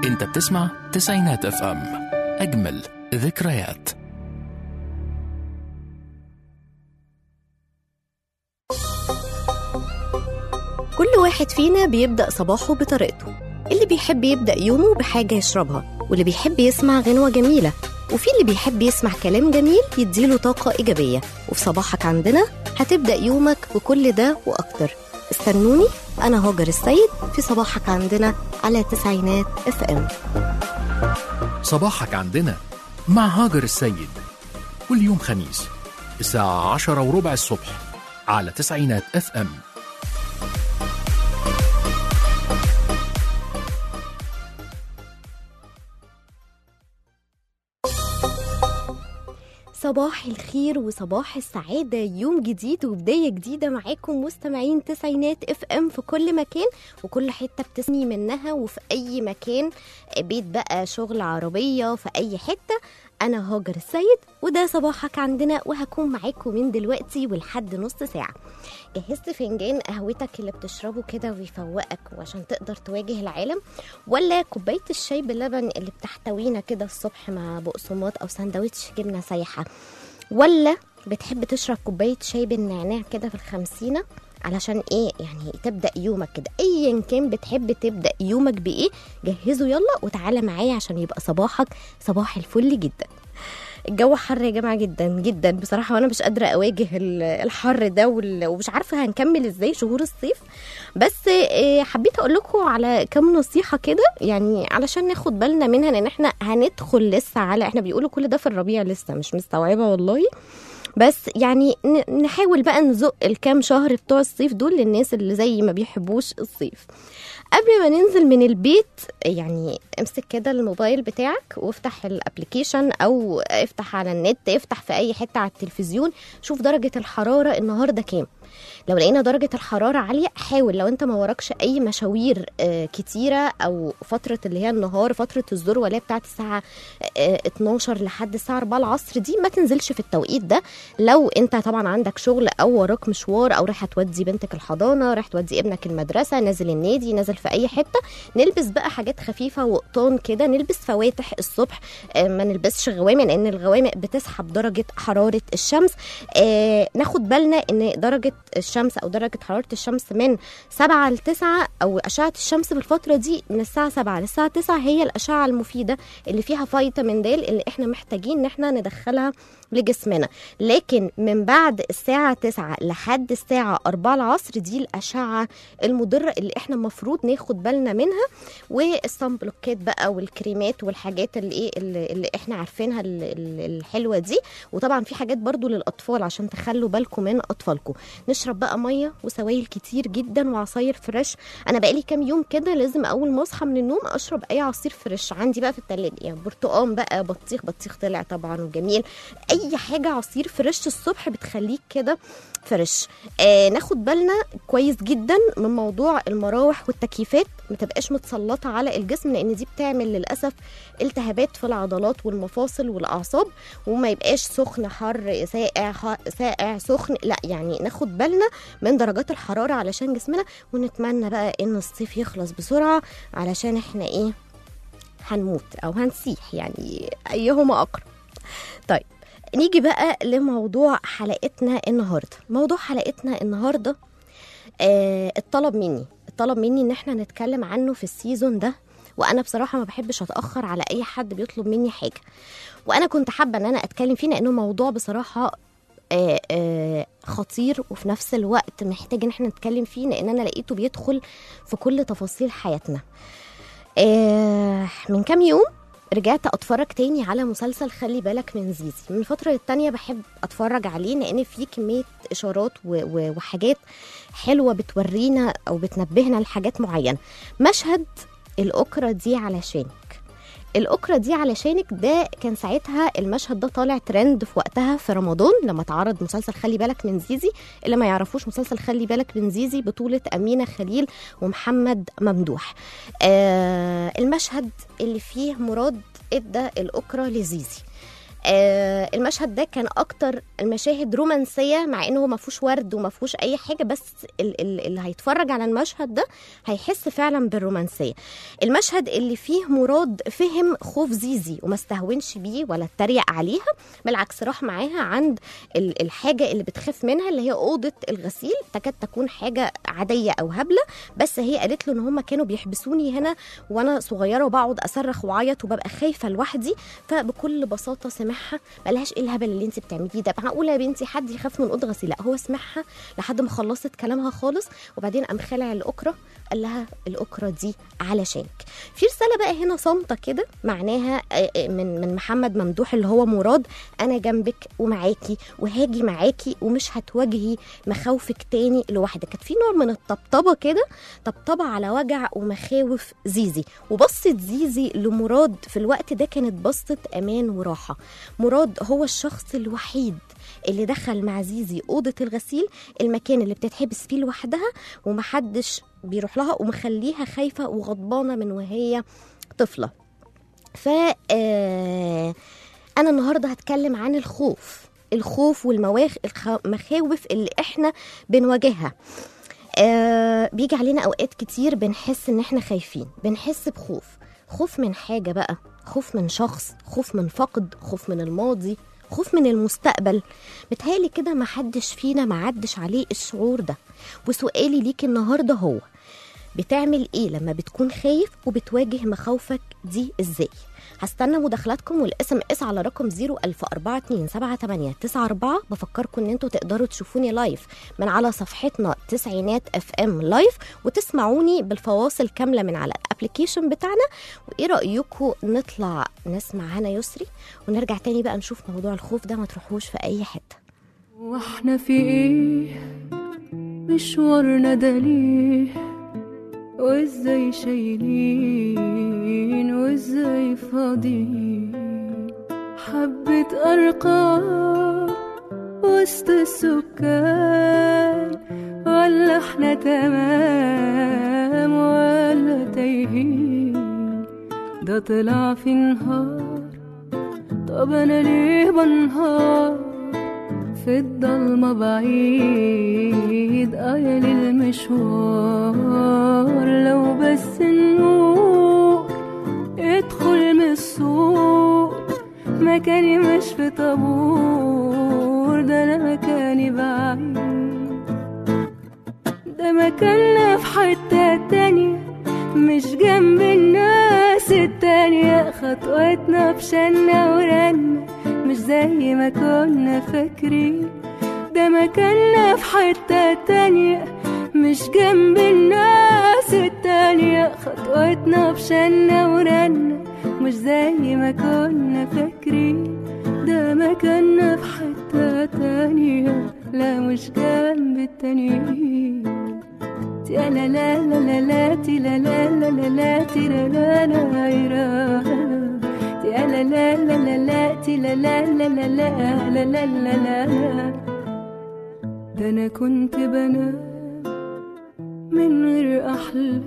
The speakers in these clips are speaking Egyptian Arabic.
انت بتسمع تسعينات اف ام اجمل ذكريات كل واحد فينا بيبدأ صباحه بطريقته اللي بيحب يبدأ يومه بحاجة يشربها واللي بيحب يسمع غنوة جميلة وفي اللي بيحب يسمع كلام جميل يديله طاقة إيجابية وفي صباحك عندنا هتبدأ يومك بكل ده وأكتر استنوني أنا هاجر السيد في صباحك عندنا على تسعينات اف ام صباحك عندنا مع هاجر السيد كل يوم خميس الساعة عشرة وربع الصبح على تسعينات اف ام صباح الخير وصباح السعادة يوم جديد وبداية جديدة معاكم مستمعين تسعينات اف ام في كل مكان وكل حتة بتسمي منها وفي أي مكان بيت بقى شغل عربية في أي حتة أنا هاجر السيد وده صباحك عندنا وهكون معاكم من دلوقتي ولحد نص ساعة جهزت فنجان قهوتك اللي بتشربه كده ويفوقك وعشان تقدر تواجه العالم ولا كوباية الشاي باللبن اللي بتحتوينا كده الصبح مع بقسماط أو سندوتش جبنة سايحة ولا بتحب تشرب كوباية شاي بالنعناع كده في الخمسينة علشان ايه يعني تبدا يومك كده ايا كان بتحب تبدا يومك بايه جهزه يلا وتعالى معايا عشان يبقى صباحك صباح الفل جدا الجو حر يا جماعه جدا جدا بصراحه وانا مش قادره اواجه ال- الحر ده وال- ومش عارفه هنكمل ازاي شهور الصيف بس آه، حبيت اقول لكم على كام نصيحه كده يعني علشان ناخد بالنا منها لان احنا هندخل لسه على احنا بيقولوا كل ده في الربيع لسه مش مستوعبه والله بس يعني ن- نحاول بقى نزق الكام شهر بتوع الصيف دول للناس اللي زي ما بيحبوش الصيف قبل ما ننزل من البيت يعني امسك كده الموبايل بتاعك وافتح الابلكيشن او افتح على النت افتح في اي حته على التلفزيون شوف درجه الحراره النهارده كام لو لقينا درجة الحرارة عالية حاول لو انت ما وراكش اي مشاوير آه، كتيرة او فترة اللي هي النهار فترة الذروة اللي هي بتاعت الساعة آه، 12 لحد الساعة 4 العصر دي ما تنزلش في التوقيت ده لو انت طبعا عندك شغل او وراك مشوار او رايحة تودي بنتك الحضانة رايح تودي ابنك المدرسة نازل النادي نازل في اي حتة نلبس بقى حاجات خفيفة وقطان كده نلبس فواتح الصبح آه، ما نلبسش غوامق لان الغوامق بتسحب درجة حرارة الشمس آه، ناخد بالنا ان درجة الشمس او درجة حرارة الشمس من 7 ل 9 او اشعة الشمس في الفترة دي من الساعة 7 للساعة 9 هي الاشعة المفيدة اللي فيها فيتامين د اللي احنا محتاجين ان احنا ندخلها لجسمنا لكن من بعد الساعة 9 لحد الساعة 4 العصر دي الأشعة المضرة اللي احنا المفروض ناخد بالنا منها والصن بلوكات بقى والكريمات والحاجات اللي ايه اللي, اللي احنا عارفينها ال- ال- الحلوة دي وطبعا في حاجات برضو للأطفال عشان تخلوا بالكم من أطفالكم نشرب بقى مية وسوائل كتير جدا وعصاير فريش أنا بقالي كام يوم كده لازم أول ما أصحى من النوم أشرب أي عصير فريش عندي بقى في التلاجة يعني برتقان بقى بطيخ بطيخ طلع طبعا وجميل اي حاجه عصير فريش الصبح بتخليك كده فريش آه ناخد بالنا كويس جدا من موضوع المراوح والتكييفات ما تبقاش متسلطه على الجسم لان دي بتعمل للاسف التهابات في العضلات والمفاصل والاعصاب وما يبقاش سخن حر ساقع ح- ساقع سخن لا يعني ناخد بالنا من درجات الحراره علشان جسمنا ونتمنى بقى ان الصيف يخلص بسرعه علشان احنا ايه هنموت او هنسيح يعني ايهما اقرب طيب نيجي بقى لموضوع حلقتنا النهارده موضوع حلقتنا النهارده آه الطلب مني الطلب مني ان احنا نتكلم عنه في السيزون ده وانا بصراحه ما بحبش اتاخر على اي حد بيطلب مني حاجه وانا كنت حابه ان انا اتكلم فيه لانه موضوع بصراحه آه آه خطير وفي نفس الوقت محتاج ان احنا نتكلم فيه لان انا لقيته بيدخل في كل تفاصيل حياتنا آه من كام يوم رجعت اتفرج تاني على مسلسل خلي بالك من زيزي من فترة للتانية بحب اتفرج عليه لان فيه كمية اشارات و- و- وحاجات حلوة بتورينا او بتنبهنا لحاجات معينة مشهد الاوكرا دي علشانك الاوكرا دي علشانك ده كان ساعتها المشهد ده طالع ترند في وقتها في رمضان لما اتعرض مسلسل خلي بالك من زيزي اللي ما يعرفوش مسلسل خلي بالك من زيزي بطولة أمينة خليل ومحمد ممدوح آه المشهد اللي فيه مراد ادى الاوكرا لزيزي آه المشهد ده كان اكتر المشاهد رومانسيه مع انه ما فيهوش ورد وما فيهوش اي حاجه بس ال- ال- اللي هيتفرج على المشهد ده هيحس فعلا بالرومانسيه المشهد اللي فيه مراد فهم خوف زيزي وما استهونش بيه ولا اتريق عليها بالعكس راح معاها عند ال- الحاجه اللي بتخاف منها اللي هي اوضه الغسيل تكاد تكون حاجه عاديه او هبله بس هي قالت له ان هم كانوا بيحبسوني هنا وانا صغيره وبقعد اصرخ واعيط وببقى خايفه لوحدي فبكل بساطه سمعها ما لهاش ايه الهبل اللي انت بتعمليه ده معقوله يا بنتي حد يخاف من اوضه غسيل لا هو سمعها لحد ما خلصت كلامها خالص وبعدين قام خلع الاكره قال لها الاكره دي علشانك في رساله بقى هنا صامته كده معناها آه، آه، من من محمد ممدوح اللي هو مراد انا جنبك ومعاكي وهاجي معاكي ومش هتواجهي مخاوفك تاني لوحدك كانت في نوع من الطبطبه كده طبطبه على وجع ومخاوف زيزي وبصت زيزي لمراد في الوقت ده كانت بصت امان وراحه مراد هو الشخص الوحيد اللي دخل مع زيزي اوضه الغسيل المكان اللي بتتحبس فيه لوحدها ومحدش بيروح لها ومخليها خايفه وغضبانه من وهي طفله ف آه، انا النهارده هتكلم عن الخوف الخوف والمخاوف اللي احنا بنواجهها آه بيجي علينا اوقات كتير بنحس ان احنا خايفين بنحس بخوف خوف من حاجه بقى خوف من شخص خوف من فقد خوف من الماضي خوف من المستقبل متهيألي كده محدش فينا معدش عليه الشعور ده وسؤالي ليك النهارده هو بتعمل ايه لما بتكون خايف وبتواجه مخاوفك دي ازاي هستنى مداخلاتكم والاس ام اس على رقم 010427894 بفكركم ان انتوا تقدروا تشوفوني لايف من على صفحتنا تسعينات اف ام لايف وتسمعوني بالفواصل كامله من على الابلكيشن بتاعنا وايه رايكم نطلع نسمع هنا يسري ونرجع تاني بقى نشوف موضوع الخوف ده ما تروحوش في اي حته واحنا في ايه مشوارنا ده ليه وازاي شايلين وازاي فاضيين حبة أرقام وسط السكان ولا احنا تمام ولا تايهين ده طلع في نهار طب انا ليه بنهار في الضلمة بعيد قايل المشوار لو بس النور ادخل من السوق مكاني مش في طابور ده انا مكاني بعيد ده مكاننا في حتة تانية مش جنب الناس التانية خطوتنا بشنا ورنا مش زي ما كنا فاكرين ده مكاننا في حتة تانية مش جنب الناس التانية خطوتنا بشنا ورنا مش زي ما كنا فاكرين ده مكاننا في حتة تانية لا مش جنب التانيين تي لا لا لا لا لا تي لا لا لا لا لا تي لا لا لا لا تي لا لا لا لا لا تي لا لا لا لا لا لا لا لا لا ده انا كنت بنام من غير احلام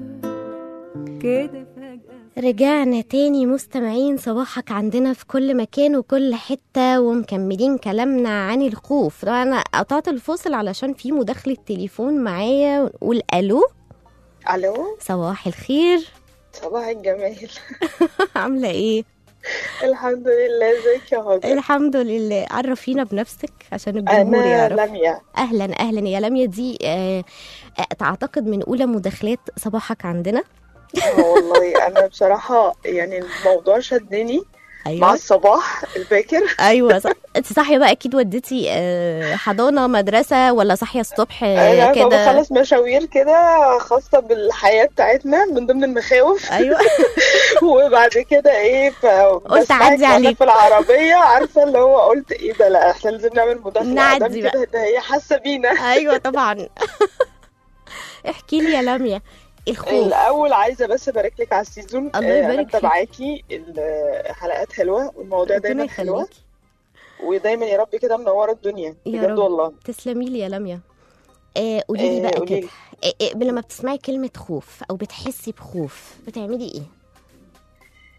كده فجأة رجعنا تاني مستمعين صباحك عندنا في كل مكان وكل حتة ومكملين كلامنا عن الخوف طبعا أنا قطعت الفصل علشان في مداخلة تليفون معايا ونقول ألو الو صباح الخير صباح الجمال عاملة ايه؟ الحمد لله ازيك يا هاجر الحمد لله عرفينا بنفسك عشان الجمهور انا يعرف لميا أهلا أهلا يا لميا دي آه، آه، أعتقد من أولى مداخلات صباحك عندنا آه والله انا بصراحه يعني الموضوع شدني مع أيوه الصباح الباكر ايوه صح انت صاحيه بقى اكيد وديتي آه، حضانه مدرسه ولا صاحيه الصبح آه، انا كده بخلص مشاوير كده خاصه بالحياه بتاعتنا من ضمن المخاوف ايوه وبعد كده ايه ف قلت أعدي عليك. في العربيه عارفه اللي هو قلت ايه ده لا احنا لازم نعمل مداخله نعدي ادم بقى. كده ده هي حاسه بينا ايوه طبعا احكي لي يا لميا الخوف الاول عايزه بس ابارك لك على السيزون الله آه، يبارك انا فيك. متابعاكي الحلقات حلوه والمواضيع ربنا دايما حلوه يخليكي ودايما يا رب كده منوره الدنيا يا بجد رب. والله تسلمي لي يا لميا آه قولي لي آه، بقى قوليلي. كده آه آه لما بتسمعي كلمه خوف او بتحسي بخوف بتعملي ايه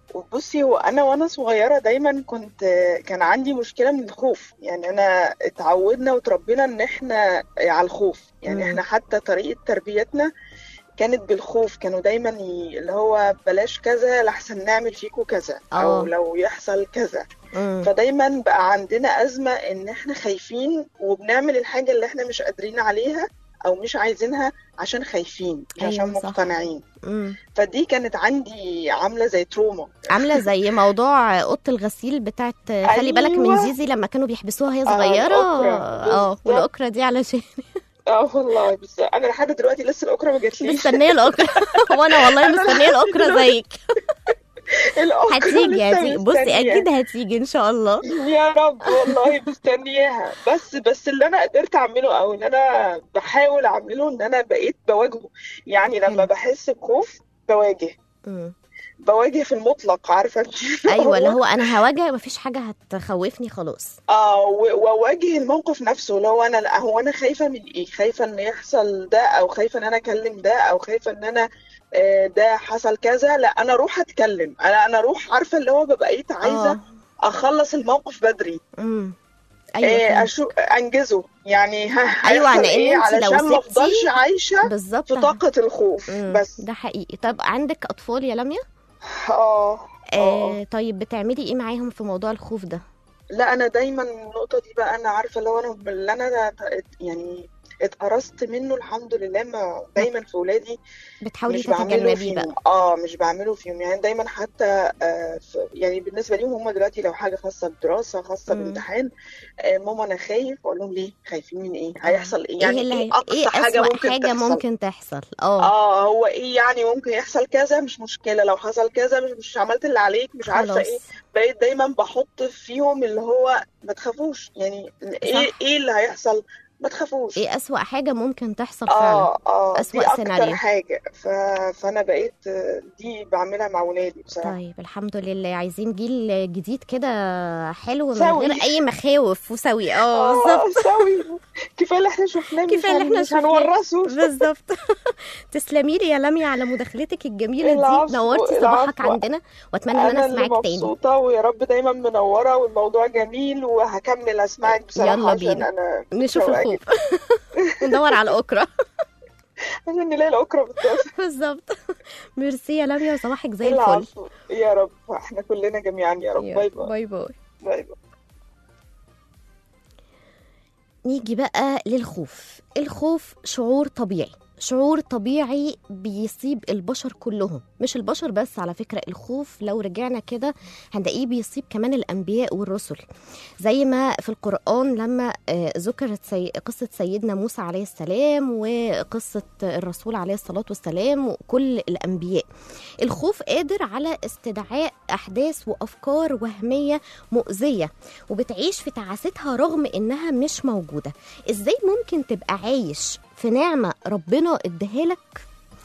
بصي هو انا وانا صغيره دايما كنت كان عندي مشكله من الخوف يعني انا اتعودنا وتربينا ان احنا على الخوف يعني مم. احنا حتى طريقه تربيتنا كانت بالخوف كانوا دايما ي... اللي هو بلاش كذا لحسن نعمل فيكوا كذا او آه. لو يحصل كذا مم. فدايما بقى عندنا ازمه ان احنا خايفين وبنعمل الحاجه اللي احنا مش قادرين عليها او مش عايزينها عشان خايفين مش أيوة عشان صح. مقتنعين مم. فدي كانت عندي عامله زي تروما عامله زي موضوع اوضه الغسيل بتاعت خلي بالك من أيوة. زيزي لما كانوا بيحبسوها وهي آه، صغيره الأوكرا. اه بالظبط. والاوكرا دي علشان اه والله بس انا لحد دلوقتي لسه الاوكرا ما جاتليش مستنيه الاوكرا وانا والله مستنيه الاوكرا زيك الاوكرا هتيجي لسه هتيجي بصي مستنياها. اكيد هتيجي ان شاء الله يا رب والله مستنياها بس بس اللي انا قدرت اعمله او ان انا بحاول اعمله ان انا بقيت بواجهه يعني لما حلو. بحس بخوف بواجه مم. بواجه في المطلق عارفه انت ايوه اللي هو انا هواجه مفيش حاجه هتخوفني خلاص اه و- واواجه الموقف نفسه اللي هو انا لا هو انا خايفه من ايه خايفه ان يحصل ده او خايفه ان انا اكلم ده او خايفه ان انا آه، ده حصل كذا لا انا اروح اتكلم انا انا اروح عارفه اللي هو ببقيت عايزه اه اخلص الموقف بدري امم آه، ايوه فهمت. أشو انجزه يعني ها أيوة، هيحصل لأن ايه أنت لو علشان ما سبتي- افضلش عايشه بالظبط في طاقه الخوف مم. بس ده حقيقي طب عندك اطفال يا لميا اه اه آه طيب بتعملي ايه معاهم في موضوع الخوف ده لا انا دايما النقطه دي بقى انا عارفه اللي هو انا اللي انا يعني اتقرصت منه الحمد لله ما دايما في ولادي بتحاولي مش بعمله تتجنبيه فيهم بقى اه مش بعمله فيهم يعني دايما حتى آه في يعني بالنسبه ليهم هم دلوقتي لو حاجه خاصه بدراسه خاصه مم. بامتحان آه ماما انا خايف اقول لهم ليه خايفين من ايه هيحصل ايه يعني ايه اللي ايه هي... اقصى ايه حاجه اسوأ ممكن حاجه تحصل ممكن تحصل اه اه هو ايه يعني ممكن يحصل كذا مش مشكله لو حصل كذا مش مش عملت اللي عليك مش عارفه خلاص ايه بقيت دايما بحط فيهم اللي هو ما تخافوش يعني ايه صح. ايه اللي هيحصل ما تخافوش ايه اسوأ حاجه ممكن تحصل فعلا اه اه أسوأ دي اكتر سيناريو. حاجه ف... فانا بقيت آه، دي بعملها مع ولادي بصراحه طيب الحمد لله عايزين جيل جديد كده حلو من سوي. غير اي مخاوف وسوي اه اه بالظبط سوي كفايه اللي احنا شفناه مش كفايه اللي هن- احنا مش شفناه هنورثه بالظبط تسلمي لي يا لميا على مداخلتك الجميله دي العفو، نورتي صباحك العفو. عندنا واتمنى ان انا انا اللي اسمعك تاني مبسوطه ويا رب دايما منوره والموضوع جميل وهكمل اسمعك بصراحه يلا عشان بينا. انا نشوف متشوقة الخوف وندور على الاوكرا عشان نلاقي الاوكرا بالظبط بالظبط ميرسي يا لميا وصباحك زي الفل العفو يا رب احنا كلنا جميعا يا رب يلا، باي باي باي باي باي باي نيجي بقى للخوف الخوف شعور طبيعي شعور طبيعي بيصيب البشر كلهم مش البشر بس على فكرة الخوف لو رجعنا كده هنلاقيه بيصيب كمان الأنبياء والرسل زي ما في القرآن لما آه، ذكرت سي... قصة سيدنا موسى عليه السلام وقصة الرسول عليه الصلاة والسلام وكل الأنبياء الخوف قادر على استدعاء أحداث وأفكار وهمية مؤذية وبتعيش في تعاستها رغم إنها مش موجودة إزاي ممكن تبقى عايش في نعمة ربنا اداها لك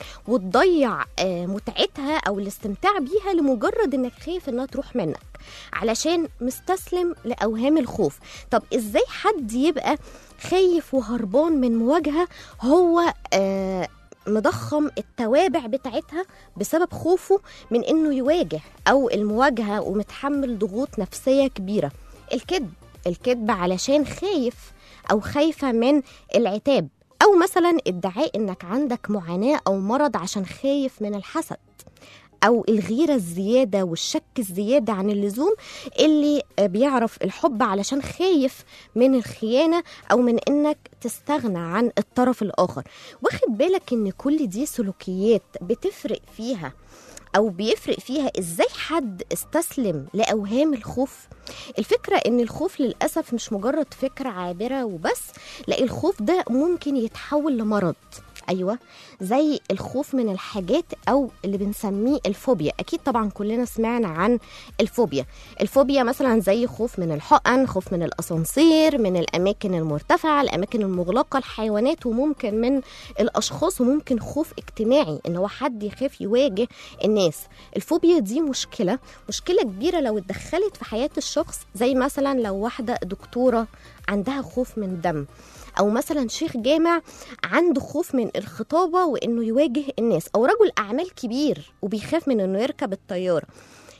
وتضيع آه، متعتها او الاستمتاع بيها لمجرد انك خايف انها تروح منك علشان مستسلم لاوهام الخوف طب ازاي حد يبقى خايف وهربان من مواجهه هو آه مضخم التوابع بتاعتها بسبب خوفه من انه يواجه او المواجهه ومتحمل ضغوط نفسيه كبيره الكذب الكذب علشان خايف او خايفه من العتاب او مثلا ادعاء انك عندك معاناه او مرض عشان خايف من الحسد او الغيره الزياده والشك الزياده عن اللزوم اللي بيعرف الحب علشان خايف من الخيانه او من انك تستغنى عن الطرف الاخر واخد بالك ان كل دي سلوكيات بتفرق فيها او بيفرق فيها ازاي حد استسلم لاوهام الخوف الفكره ان الخوف للاسف مش مجرد فكره عابره وبس لا الخوف ده ممكن يتحول لمرض ايوه زي الخوف من الحاجات او اللي بنسميه الفوبيا اكيد طبعا كلنا سمعنا عن الفوبيا الفوبيا مثلا زي خوف من الحقن خوف من الاسانسير من الاماكن المرتفعه الاماكن المغلقه الحيوانات وممكن من الاشخاص وممكن خوف اجتماعي ان هو حد يخاف يواجه الناس الفوبيا دي مشكله مشكله كبيره لو اتدخلت في حياه الشخص زي مثلا لو واحده دكتوره عندها خوف من الدم او مثلا شيخ جامع عنده خوف من الخطابه وانه يواجه الناس او رجل اعمال كبير وبيخاف من انه يركب الطياره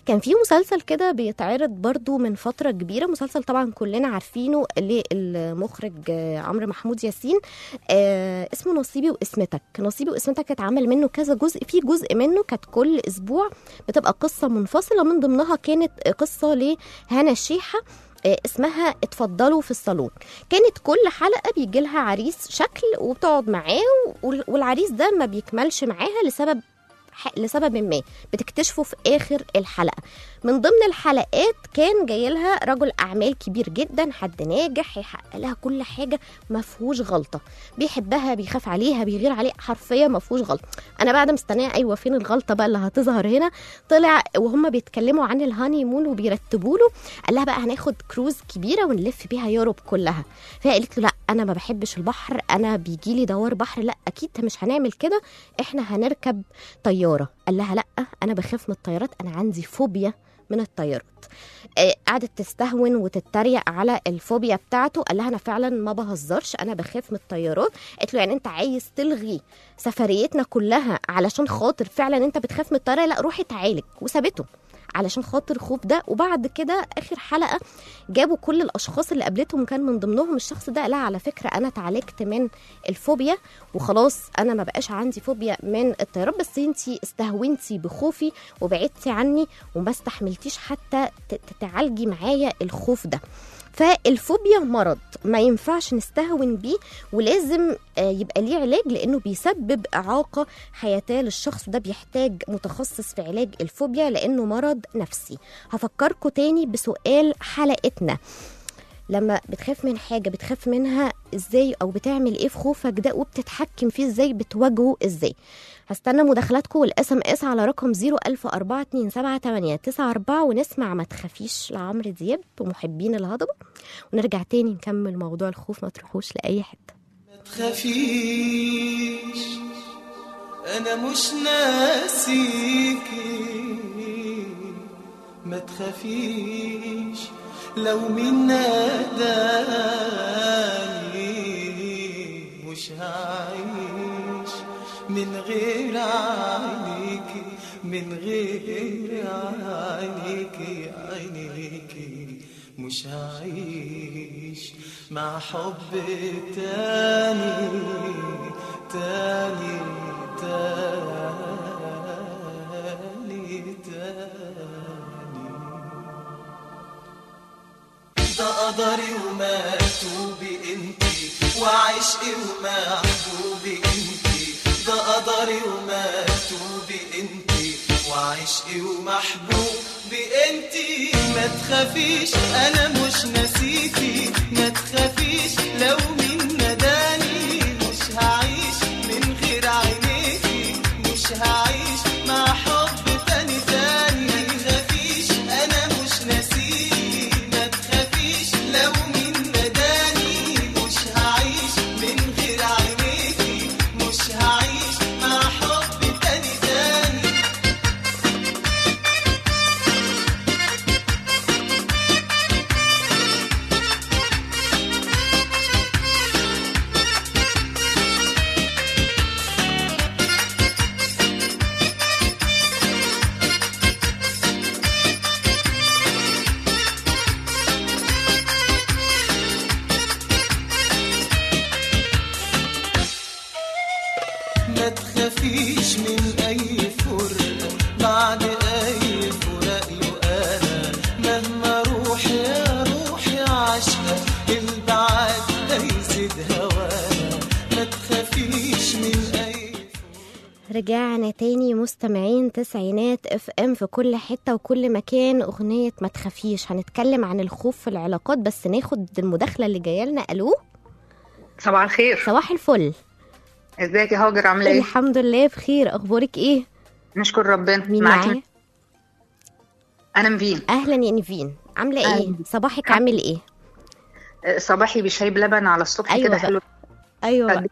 كان في مسلسل كده بيتعرض برضو من فترة كبيرة مسلسل طبعا كلنا عارفينه للمخرج آه، عمرو محمود ياسين آه اسمه نصيبي واسمتك نصيبي واسمتك اتعمل منه كذا جزء في جزء منه كانت كل اسبوع بتبقى قصة منفصلة من ضمنها كانت قصة لهنا الشيحة آه، اسمها اتفضلوا في الصالون كانت كل حلقة بيجي لها عريس شكل وبتقعد معاه وال- والعريس ده ما بيكملش معاها لسبب ح- لسبب ما بتكتشفه في اخر الحلقه من ضمن الحلقات كان جاي لها رجل اعمال كبير جدا حد ناجح يحقق لها كل حاجه ما فيهوش غلطه بيحبها بيخاف عليها بيغير عليها حرفيا ما فيهوش غلطه انا بعد مستنيه ايوه فين الغلطه بقى اللي هتظهر هنا طلع وهم بيتكلموا عن الهاني مون وبيرتبوا له قال لها بقى هناخد كروز كبيره ونلف بيها يوروب كلها فهي قالت له لا انا ما بحبش البحر انا بيجي لي دوار بحر لا اكيد مش هنعمل كده احنا هنركب طياره قال لها لا انا بخاف من الطيارات انا عندي فوبيا من الطيارات آه، قعدت تستهون وتتريق على الفوبيا بتاعته قال لها انا فعلا ما بهزرش انا بخاف من الطيارات قالت له يعني انت عايز تلغي سفريتنا كلها علشان خاطر فعلا انت بتخاف من الطياره لا روحي تعالج وسابته علشان خاطر خوف ده وبعد كده اخر حلقه جابوا كل الاشخاص اللي قابلتهم كان من ضمنهم الشخص ده لا على فكره انا اتعالجت من الفوبيا وخلاص انا ما بقاش عندي فوبيا من الطيارات بس انتي استهونتي بخوفي وبعدتي عني وما استحملتيش حتى ت- تتعالجي معايا الخوف ده فالفوبيا مرض ما ينفعش نستهون بيه ولازم آه، يبقى ليه علاج لانه بيسبب اعاقه حياتيه للشخص وده بيحتاج متخصص في علاج الفوبيا لانه مرض نفسي هفكركم تاني بسؤال حلقتنا لما بتخاف من حاجه بتخاف منها ازاي او بتعمل ايه في خوفك ده وبتتحكم فيه ازاي بتواجهه ازاي هستنى مداخلاتكم والاس ام اس على رقم 010427894 ونسمع ما تخافيش لعمرو دياب ومحبين الهضبه ونرجع تاني نكمل موضوع الخوف ما تروحوش لاي حته تخافيش انا مش ناسيكي ما تخافيش لو مين ناداني مش هعيش من غير عينيكي من غير عينيكي عينيكي مش هعيش مع حب تاني تاني تاني تاني ده قدري ومكتوبي انتي وعشقي ومحبوبي انتي ده قدري ومكتوبي انتي وعشقي ومحبوبي انتي ما تخافيش انا مش ناسيكي ما تخافيش لو مين نداني مش هعيش من غير عينيكي مش هعيش مع حب تاني تاني ما تخافيش انا مش ناسيكي ما تخافيش لو مين نداني مش هعيش من غير عينيكي مش هعيش مع حب تاني تاني ما تخافيش من اي فرقة بعد اي فراق انا مهما روحي يا روحي عشقة البعاد هيزيد هوانا ما تخافيش من اي رجعنا تاني مستمعين تسعينات اف ام في كل حته وكل مكان اغنيه ما تخافيش هنتكلم عن الخوف في العلاقات بس ناخد المداخله اللي جايه لنا الو صباح الخير صباح الفل ازيك يا هاجر عامله ايه الحمد لله بخير اخبارك ايه نشكر ربنا مين معاكي معايا انا مفين اهلا يا نيفين عامله ايه أهلاً. صباحك عامل ايه آه، صباحي بشاي بلبن على الصبح أيوة كده بقى. حلو ايوه بقى.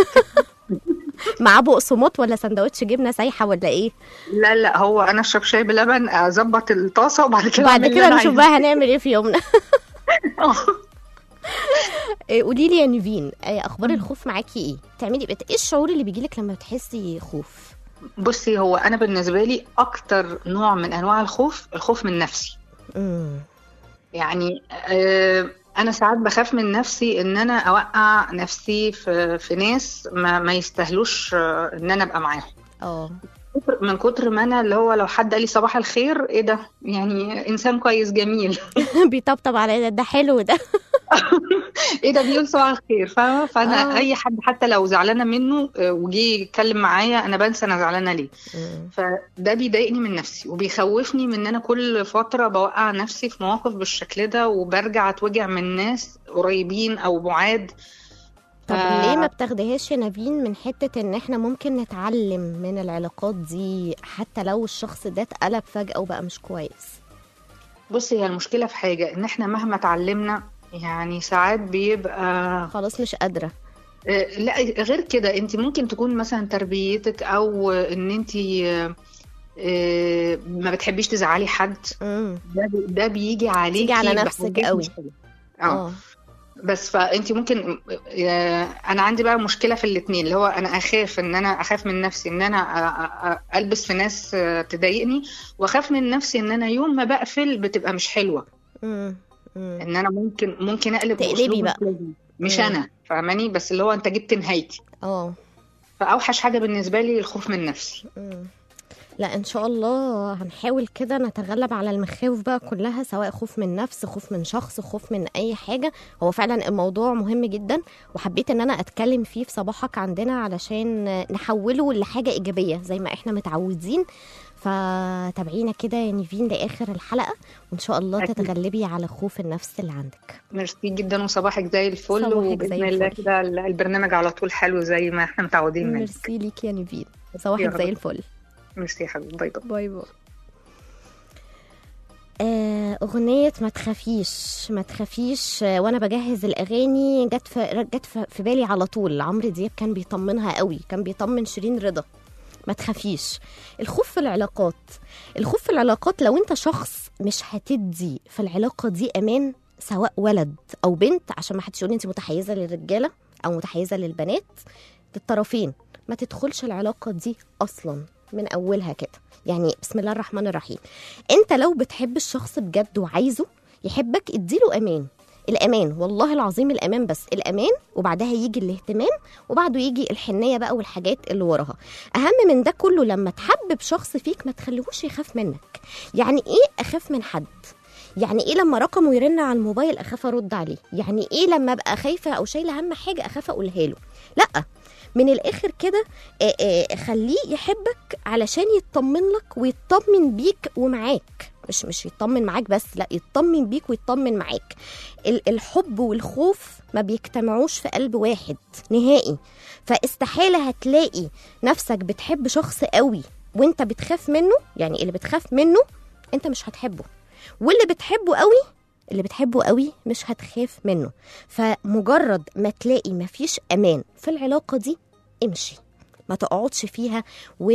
مع بقسماط ولا سندوتش جبنه سايحه ولا ايه لا لا هو انا اشرب شاي بلبن اظبط الطاسه وبعد كده بعد أعمل اللي كده أنا نشوف عايزاه. بقى هنعمل ايه في يومنا آه. إيه، قولي لي يا نيفين إيه اخبار الخوف معاكي ايه بتعملي بت... ايه الشعور اللي بيجيلك لما بتحسي خوف بصي هو انا بالنسبه لي اكتر نوع من انواع الخوف الخوف من نفسي مم. يعني آه، انا ساعات بخاف من نفسي ان انا اوقع نفسي في في ناس ما, ما يستاهلوش آه، ان انا ابقى معاهم اه من كتر ما انا اللي هو لو حد قال لي صباح الخير ايه ده يعني انسان كويس جميل بيطبطب على ده ده حلو ده ايه ده بيقول صباح الخير فاهمه فانا آه. اي حد حتى لو زعلانه منه آه، وجي يتكلم معايا انا بنسى انا زعلانه ليه مم. فده بيضايقني من نفسي وبيخوفني من ان انا كل فتره بوقع نفسي في مواقف بالشكل ده وبرجع اتوجع من ناس قريبين او بعاد طب ف- ليه ما بتاخدهاش يا نافين من حتة ان احنا ممكن نتعلم من العلاقات دي حتى لو الشخص ده اتقلب فجأة وبقى مش كويس بصي هي المشكله في حاجه ان احنا مهما اتعلمنا يعني ساعات بيبقى خلاص مش قادرة آه، لا غير كده انت ممكن تكون مثلا تربيتك او ان انت آه، آه، ما بتحبيش تزعلي حد مم. ده بي- ده بيجي عليكي تيجي على نفسك بحاجات قوي. مش حلوة. اه اه بس فانت ممكن آه، انا عندي بقى مشكله في الاثنين اللي هو انا اخاف ان انا اخاف من نفسي ان انا أ- أ- البس في ناس آه، تضايقني واخاف من نفسي ان انا يوم ما بقفل بتبقى مش حلوه مم. مم. ان انا ممكن ممكن اقلب تقلبي بأسلوب بقى. مش لذيذ. مش مم. انا فاهماني بس اللي هو انت جبت نهايتي اه فاوحش حاجه بالنسبه لي الخوف من نفسي مم. لا ان شاء الله هنحاول كده نتغلب على المخاوف بقى كلها سواء خوف من نفس خوف من شخص خوف من اي حاجه هو فعلا الموضوع مهم جدا وحبيت ان انا اتكلم فيه في صباحك عندنا علشان نحوله لحاجه ايجابيه زي ما احنا متعودين فتابعينا كده يا نيفين لاخر الحلقه وان شاء الله أكيد. تتغلبي على خوف النفس اللي عندك ميرسي جدا وصباحك زي الفل صباحك وباذن زي الله الفل. كده البرنامج على طول حلو زي ما احنا متعودين منه ميرسي ليك يا نيفين يا صباحك رب. زي الفل ميرسي يا حبيبي باي باي باي باي آه، أغنية ما تخافيش ما تخافيش آه، وأنا بجهز الأغاني جت في جت في- في بالي على طول عمرو دياب كان بيطمنها قوي كان بيطمن شيرين رضا ما تخافيش الخوف في العلاقات الخوف في العلاقات لو أنت شخص مش هتدي في العلاقة دي أمان سواء ولد أو بنت عشان ما حدش يقول أنت متحيزة للرجالة أو متحيزة للبنات للطرفين ما تدخلش العلاقة دي أصلا من أولها كده يعني بسم الله الرحمن الرحيم انت لو بتحب الشخص بجد وعايزه يحبك اديله امان الامان والله العظيم الامان بس الامان وبعدها يجي الاهتمام وبعده يجي الحنيه بقى والحاجات اللي وراها اهم من ده كله لما تحبب شخص فيك ما تخليهوش يخاف منك يعني ايه اخاف من حد يعني ايه لما رقمه يرن على الموبايل اخاف ارد عليه يعني ايه لما ابقى خايفه او شايله هم حاجه اخاف اقولها له لا من الاخر كده آه، آه، خليه يحبك علشان يطمن لك ويطمن بيك ومعاك مش مش يطمن معاك بس لا يطمن بيك ويطمن معاك ال- الحب والخوف ما بيجتمعوش في قلب واحد نهائي فاستحالة هتلاقي نفسك بتحب شخص قوي وانت بتخاف منه يعني اللي بتخاف منه انت مش هتحبه واللي بتحبه قوي اللي بتحبه قوي مش هتخاف منه فمجرد ما تلاقي مفيش امان في العلاقه دي امشي ما تقعدش فيها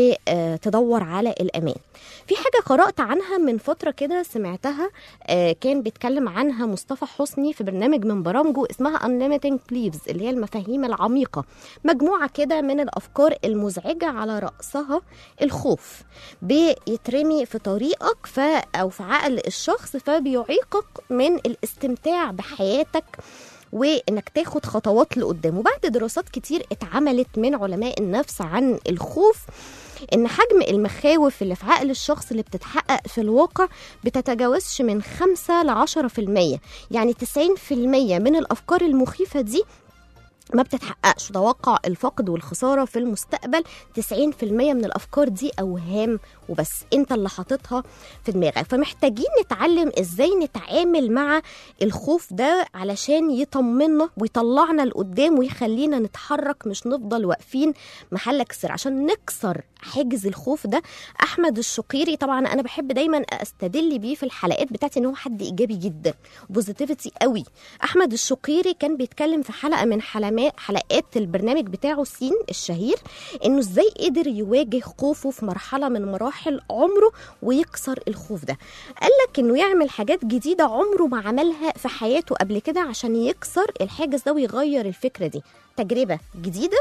وتدور على الامان في حاجه قرات عنها من فتره كده سمعتها آه، كان بيتكلم عنها مصطفى حسني في برنامج من برامجه اسمها Unlimited Beliefs اللي هي المفاهيم العميقه مجموعه كده من الافكار المزعجه على راسها الخوف بيترمي في طريقك ف او في عقل الشخص فبيعيقك من الاستمتاع بحياتك وانك تاخد خطوات لقدام وبعد دراسات كتير اتعملت من علماء النفس عن الخوف ان حجم المخاوف اللي في عقل الشخص اللي بتتحقق في الواقع بتتجاوزش من 5 ل 10% يعني 90% من الافكار المخيفه دي ما بتتحققش توقع الفقد والخساره في المستقبل 90% من الافكار دي اوهام وبس انت اللي حاططها في دماغك فمحتاجين نتعلم ازاي نتعامل مع الخوف ده علشان يطمنا ويطلعنا لقدام ويخلينا نتحرك مش نفضل واقفين محلك سر عشان نكسر حاجز الخوف ده احمد الشقيري طبعا انا بحب دايما استدل بيه في الحلقات بتاعتي ان هو حد ايجابي جدا بوزيتيفيتي قوي احمد الشقيري كان بيتكلم في حلقه من حلقات حلقات البرنامج بتاعه سين الشهير انه ازاي قدر يواجه خوفه في مرحله من مراحل عمره ويكسر الخوف ده قال لك انه يعمل حاجات جديده عمره ما عملها في حياته قبل كده عشان يكسر الحاجز ده ويغير الفكره دي تجربه جديده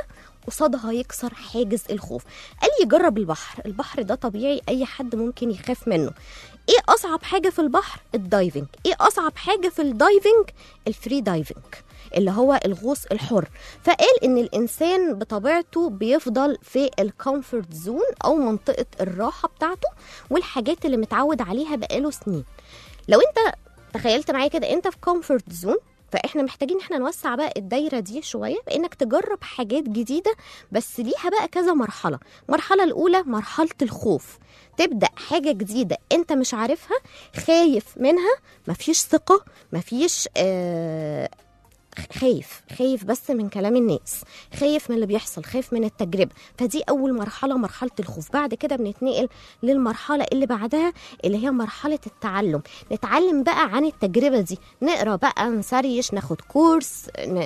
قصادها يكسر حاجز الخوف قال لي جرب البحر البحر ده طبيعي اي حد ممكن يخاف منه ايه اصعب حاجه في البحر الدايفنج ايه اصعب حاجه في الدايفنج الفري دايفنج اللي هو الغوص الحر فقال ان الانسان بطبيعته بيفضل في الكومفورت زون او منطقه الراحه بتاعته والحاجات اللي متعود عليها بقاله سنين لو انت تخيلت معايا كده انت في كومفورت زون فاحنا محتاجين احنا نوسع بقى الدايره دي شويه بانك تجرب حاجات جديده بس ليها بقى كذا مرحله المرحله الاولى مرحله الخوف تبدا حاجه جديده انت مش عارفها خايف منها مفيش ثقه مفيش آه خايف خايف بس من كلام الناس خايف من اللي بيحصل خايف من التجربة فدي أول مرحلة مرحلة الخوف بعد كده بنتنقل للمرحلة اللي بعدها اللي هي مرحلة التعلم نتعلم بقى عن التجربة دي نقرا بقى نسريش ناخد كورس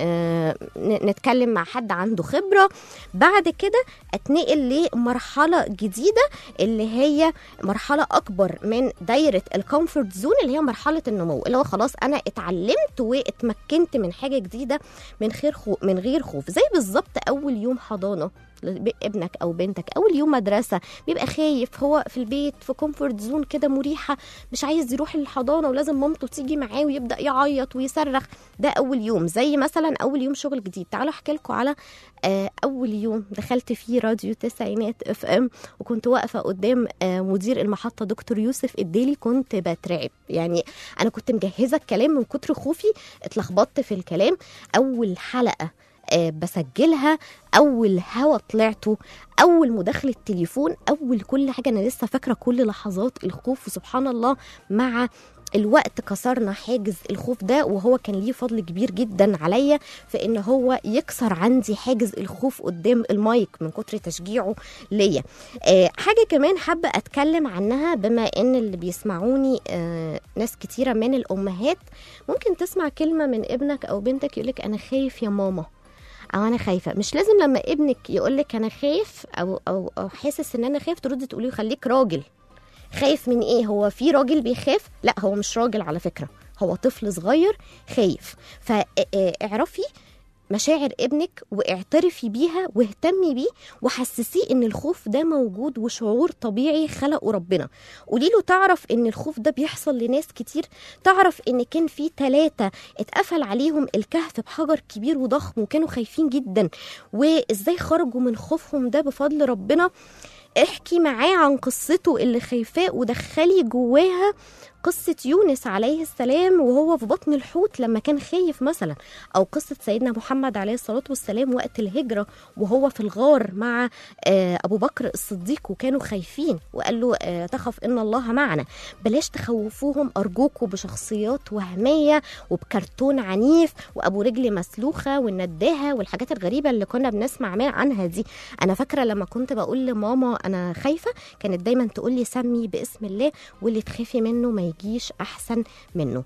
ن- ن- نتكلم مع حد عنده خبرة بعد كده اتنقل لمرحلة جديدة اللي هي مرحلة أكبر من دايرة الكومفورت زون اللي هي مرحلة النمو اللي هو خلاص أنا اتعلمت واتمكنت من حاجة جديدة من غير خوف من غير خوف زي بالظبط أول يوم حضانة ابنك او بنتك اول يوم مدرسه بيبقى خايف هو في البيت في كومفورت زون كده مريحه مش عايز يروح الحضانه ولازم مامته تيجي معاه ويبدا يعيط ويصرخ ده اول يوم زي مثلا اول يوم شغل جديد تعالوا احكي لكم على آه، اول يوم دخلت فيه راديو تسعينات اف ام وكنت واقفه قدام آه، مدير المحطه دكتور يوسف الديلي كنت بترعب يعني انا كنت مجهزه الكلام من كتر خوفي اتلخبطت في الكلام اول حلقه آه، بسجلها اول هوا طلعته اول مداخله تليفون اول كل حاجه انا لسه فاكره كل لحظات الخوف وسبحان الله مع الوقت كسرنا حاجز الخوف ده وهو كان ليه فضل كبير جدا عليا في ان هو يكسر عندي حاجز الخوف قدام المايك من كتر تشجيعه ليا آه حاجه كمان حابه اتكلم عنها بما ان اللي بيسمعوني آه ناس كتيره من الامهات ممكن تسمع كلمه من ابنك او بنتك يقولك انا خايف يا ماما او انا خايفه مش لازم لما ابنك يقول لك انا خايف او او او حاسس ان انا خايف تردي تقولي له خليك راجل خايف من ايه هو في راجل بيخاف لا هو مش راجل على فكره هو طفل صغير خايف فاعرفي مشاعر ابنك واعترفي بيها واهتمي بيه وحسسيه ان الخوف ده موجود وشعور طبيعي خلقه ربنا قولي له تعرف ان الخوف ده بيحصل لناس كتير تعرف ان كان في ثلاثة اتقفل عليهم الكهف بحجر كبير وضخم وكانوا خايفين جدا وازاي خرجوا من خوفهم ده بفضل ربنا احكي معاه عن قصته اللي خايفاه ودخلي جواها قصة يونس عليه السلام وهو في بطن الحوت لما كان خايف مثلا أو قصة سيدنا محمد عليه الصلاة والسلام وقت الهجرة وهو في الغار مع آه، أبو بكر الصديق وكانوا خايفين وقال له آه، تخف إن الله معنا بلاش تخوفوهم أرجوكوا بشخصيات وهمية وبكرتون عنيف وأبو رجل مسلوخة والنداهة والحاجات الغريبة اللي كنا بنسمع من- عنها دي أنا فاكرة لما كنت بقول لماما أنا خايفة كانت دايما تقول لي سمي باسم الله واللي تخافي منه ما يجيش احسن منه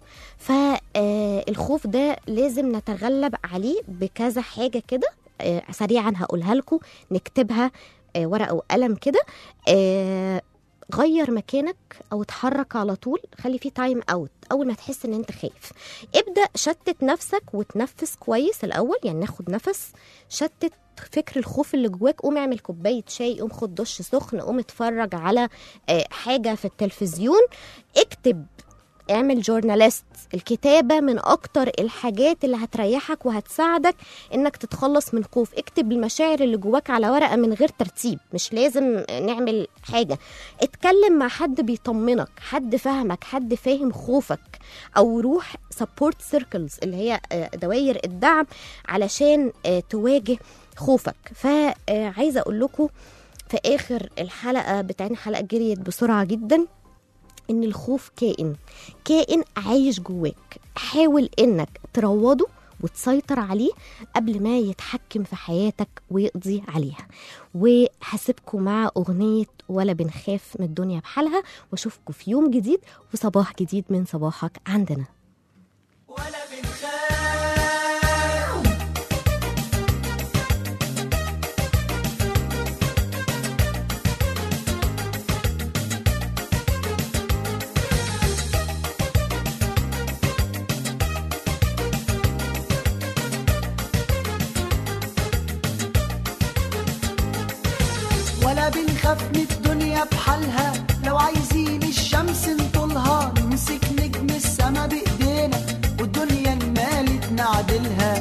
فالخوف ده لازم نتغلب عليه بكذا حاجه كده آه، سريعا هقولها لكم نكتبها آه، ورقه وقلم كده آه، غير مكانك او اتحرك على طول خلي فيه تايم اوت اول ما تحس ان انت خايف ابدا شتت نفسك وتنفس كويس الاول يعني ناخد نفس شتت فكر الخوف اللي جواك قوم اعمل كوبايه شاي قوم خد دش سخن قوم اتفرج على آه، حاجه في التلفزيون اكتب اعمل جورناليست الكتابة من أكتر الحاجات اللي هتريحك وهتساعدك إنك تتخلص من خوف اكتب المشاعر اللي جواك على ورقة من غير ترتيب مش لازم نعمل حاجة اتكلم مع حد بيطمنك حد فاهمك حد فاهم خوفك أو روح سبورت سيركلز اللي هي آه، دوائر الدعم علشان آه، تواجه خوفك فعايزة أقول لكم في آخر الحلقة بتاعتنا حلقة جريت بسرعة جدا ان الخوف كائن كائن عايش جواك حاول انك تروضه وتسيطر عليه قبل ما يتحكم في حياتك ويقضي عليها وهسيبكم مع أغنية ولا بنخاف من الدنيا بحالها واشوفكم في يوم جديد وصباح جديد من صباحك عندنا ولا بنخاف ولا بنخاف من الدنيا بحالها لو عايزين الشمس نطولها نمسك نجم السما بايدينا والدنيا المالت نعدلها